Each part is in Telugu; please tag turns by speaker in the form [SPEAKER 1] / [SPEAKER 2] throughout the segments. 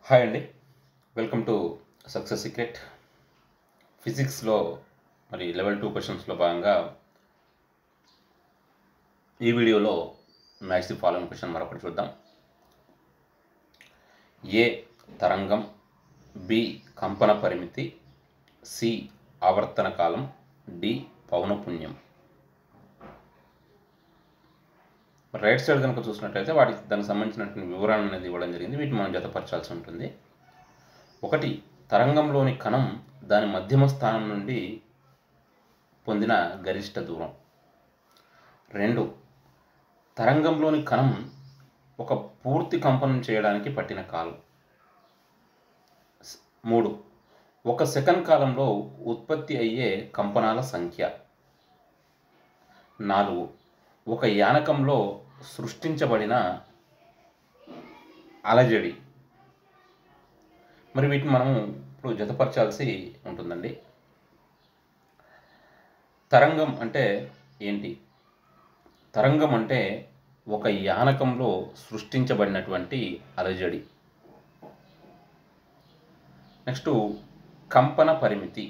[SPEAKER 1] హాయ్ అండి వెల్కమ్ టు సక్సెస్ సీక్రెట్ ఫిజిక్స్లో మరి లెవెల్ టూ క్వశ్చన్స్లో భాగంగా ఈ వీడియోలో మ్యాథ్స్ ది ఫాలోయింగ్ క్వశ్చన్ మరొకటి చూద్దాం ఏ తరంగం బి కంపన పరిమితి సి ఆవర్తన కాలం డి పౌనపుణ్యం రైట్ సైడ్ కనుక చూసినట్లయితే వాటికి దానికి సంబంధించినటువంటి వివరణ అనేది ఇవ్వడం జరిగింది వీటిని మనం జతపరచాల్సి ఉంటుంది ఒకటి తరంగంలోని కణం దాని మధ్యమ స్థానం నుండి పొందిన గరిష్ట దూరం రెండు తరంగంలోని కణం ఒక పూర్తి కంపనం చేయడానికి పట్టిన కాలం స్- మూడు ఒక సెకండ్ కాలంలో ఉత్పత్తి అయ్యే కంపనాల సంఖ్య నాలుగు ఒక యానకంలో సృష్టించబడిన అలజడి మరి వీటిని మనము ఇప్పుడు జతపరచాల్సి ఉంటుందండి తరంగం అంటే ఏంటి తరంగం అంటే ఒక యానకంలో సృష్టించబడినటువంటి అలజడి నెక్స్ట్ కంపన పరిమితి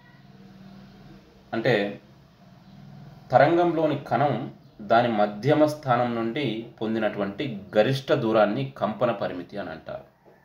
[SPEAKER 1] అంటే తరంగంలోని కణం దాని మధ్యమ స్థానం నుండి పొందినటువంటి గరిష్ట దూరాన్ని కంపన పరిమితి అని అంటారు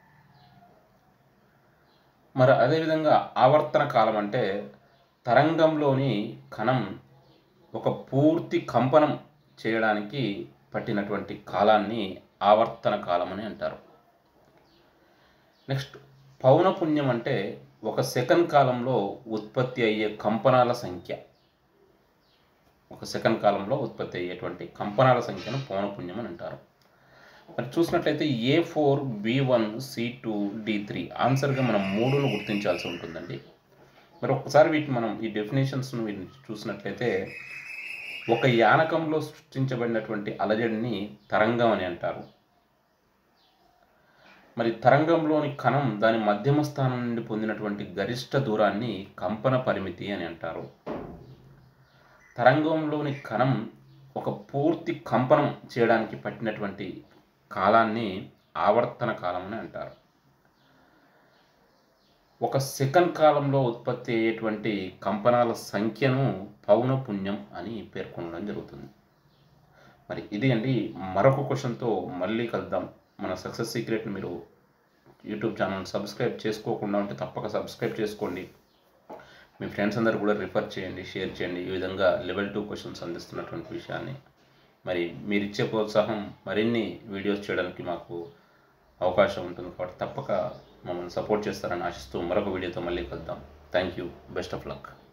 [SPEAKER 1] మరి అదేవిధంగా ఆవర్తన కాలం అంటే తరంగంలోని కణం ఒక పూర్తి కంపనం చేయడానికి పట్టినటువంటి కాలాన్ని ఆవర్తన కాలం అని అంటారు నెక్స్ట్ పౌనపుణ్యం అంటే ఒక సెకండ్ కాలంలో ఉత్పత్తి అయ్యే కంపనాల సంఖ్య ఒక సెకండ్ కాలంలో ఉత్పత్తి అయ్యేటువంటి కంపనాల సంఖ్యను పౌనపుణ్యం అని అంటారు మరి చూసినట్లయితే A four B one C two D three ఆన్సర్గా మనం మూడును గుర్తించాల్సి ఉంటుందండి మరి ఒకసారి వీటిని మనం ఈ డెఫినేషన్స్ను వీటిని చూసినట్లయితే ఒక యానకంలో సృష్టించబడినటువంటి అలజడిని తరంగం అని అంటారు మరి తరంగంలోని కణం దాని మధ్యమ స్థానం నుండి పొందినటువంటి గరిష్ట దూరాన్ని కంపన పరిమితి అని అంటారు తరంగంలోని కణం ఒక పూర్తి కంపనం చేయడానికి పట్టినటువంటి కాలాన్ని ఆవర్తన కాలం అని అంటారు ఒక సెకండ్ కాలంలో ఉత్పత్తి అయ్యేటువంటి కంపనాల సంఖ్యను పౌనపుణ్యం అని పేర్కొనడం జరుగుతుంది మరి ఇది అండి మరొక క్వశ్చన్తో మళ్ళీ కలుద్దాం మన సక్సెస్ సీక్రెట్ని మీరు యూట్యూబ్ ఛానల్ సబ్స్క్రైబ్ చేసుకోకుండా ఉంటే తప్పక సబ్స్క్రైబ్ చేసుకోండి మీ ఫ్రెండ్స్ అందరు కూడా రిఫర్ చేయండి షేర్ చేయండి ఈ విధంగా లెవెల్ టూ క్వశ్చన్స్ అందిస్తున్నటువంటి విషయాన్ని మరి మీరు ఇచ్చే ప్రోత్సాహం మరిన్ని వీడియోస్ చేయడానికి మాకు అవకాశం ఉంటుంది కాబట్టి తప్పక మమ్మల్ని సపోర్ట్ చేస్తారని ఆశిస్తూ మరొక వీడియోతో మళ్ళీ కలుద్దాం thank you best of luck